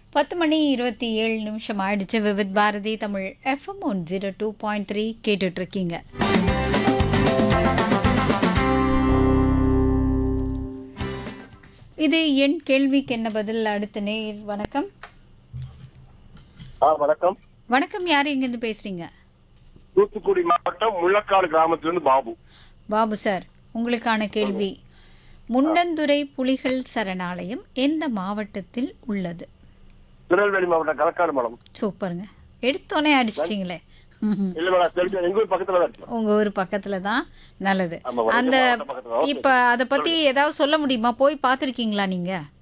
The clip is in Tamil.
பத்து மணி இருபத்தி ஏழு நிமிஷம் ஆயிடுச்சு Vividh Bharati Tamil FM one zero two point three கேட்டுட்டு இருக்கீங்க இது என் கேள்விக்கு என்ன பதில் அடுத்த நேர் வணக்கம் ஆ வணக்கம் வணக்கம் யார் எங்கேருந்து பேசுறீங்க தூத்துக்குடி மாவட்டம் முள்ளக்காடு கிராமத்திலிருந்து பாபு பாபு சார் உங்களுக்கான கேள்வி முண்டந்துறை புலிகள் சரணாலயம் எந்த மாவட்டத்தில் உள்ளது திருநெல்வேலி மாவட்டம் களக்காடு மேடம் சூப்பருங்க எடுத்தோன்னே அடிச்சிட்டிங்களே ம்ஹும். இல்ல மேடம் தெரிஞ்ச எங்க ஊர் பக்கத்துல தான் இருக்கு உங்க ஊர் பக்கத்துல தான் நல்லது ஆமா, ஒரு அந்த மாவட்டம் பக்கத்துல தான். இப்ப அத பத்தி ஏதாவது சொல்ல முடியுமா போய் பார்த்திருக்கீங்களா நீங்க